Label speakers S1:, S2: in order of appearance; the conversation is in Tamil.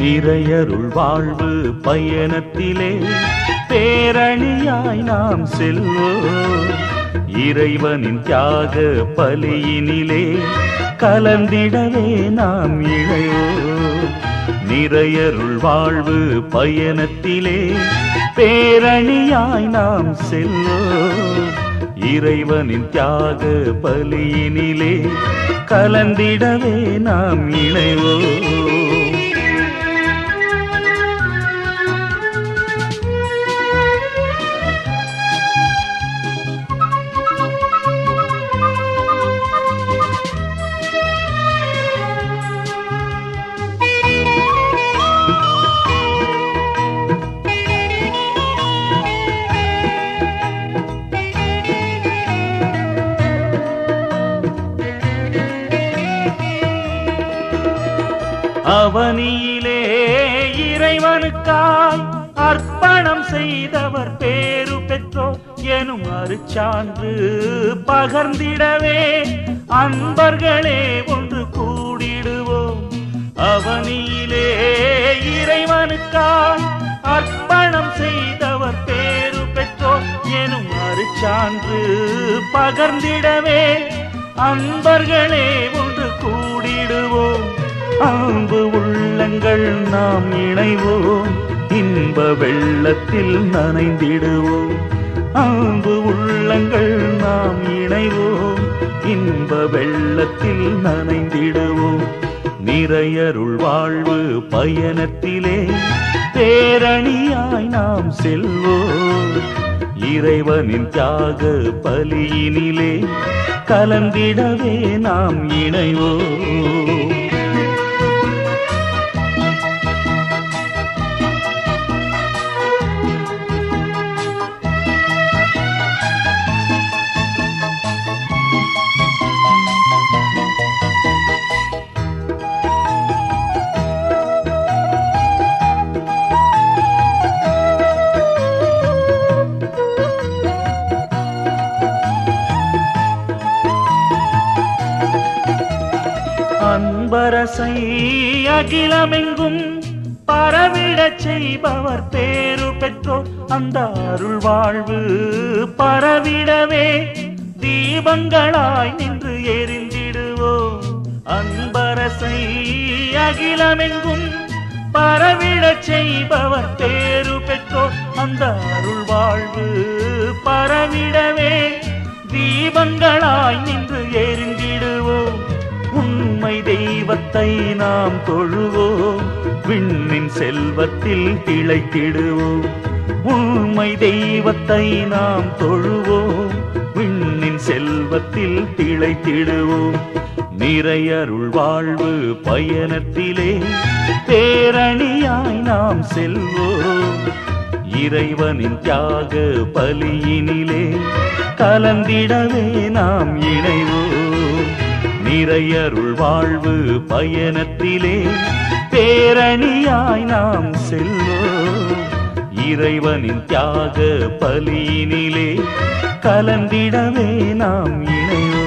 S1: நிறையருள் வாழ்வு பயணத்திலே பேரணியாய் நாம் செல்வோம் இறைவனின் தியாக பலியினிலே கலந்திடவே நாம் இணையோம் நிறையருள் வாழ்வு பயணத்திலே பேரணியாய் நாம் செல்வோம் இறைவனின் தியாக பலியினிலே கலந்திடவே நாம் இணைவோம் அவனியிலே இறைவனுக்காய் அர்ப்பணம் செய்தவர் பேரு பெற்றோர் எனும் அருச்சான்று பகர்ந்திடவே அன்பர்களே ஒன்று கூடிடுவோம் அவனியிலே இறைவனுக்காய் அர்ப்பணம் செய்தவர் பேரு பெற்றோர் எனும் அருச்சான்று பகர்ந்திடவே அன்பர்களே ஒன்று கூடிடுவோம் அன்பு உள்ளங்கள் நாம் இணைவோம் இன்ப வெள்ளத்தில் நனைந்திடுவோம் அன்பு உள்ளங்கள் நாம் இணைவோம் இன்ப வெள்ளத்தில் நனைந்திடுவோம் நிறையருள் வாழ்வு பயணத்திலே பேரணியாய் நாம் செல்வோம் இறைவனின் தியாக பலியினிலே கலந்திடவே நாம் இணைவோம் அன்பரசை அகிலமெங்கும் பரவிடச் செய்பவர் பேரு பெற்றோர் அந்த அருள் வாழ்வு பரவிடவே தீபங்களாய் நின்று எரிந்திடுவோம் அன்பரசை அகிலமெங்கும் பரவிடச் செய்பவர் பேரு பெற்றோர் அந்த அருள் வாழ்வு பரவிடவே தீபங்களாய் நின்று எரிந்திடுவோம் உண்மை தெய்வத்தை நாம் தொழுவோம் விண்ணின் செல்வத்தில் திளைத்திடுவோம் உண்மை தெய்வத்தை நாம் தொழுவோம் விண்ணின் செல்வத்தில் திளைத்திடுவோம் நிறையருள் வாழ்வு பயணத்திலே பேரணியாய் நாம் செல்வோம் இறைவனின் தியாக பலியினிலே கலந்திடவே நாம் இணைவோம் நிறையருள் வாழ்வு பயணத்திலே பேரணியாய் நாம் செல்வோம் இறைவனின் தியாக பலியினிலே கலந்திடவே நாம் இணைவோம்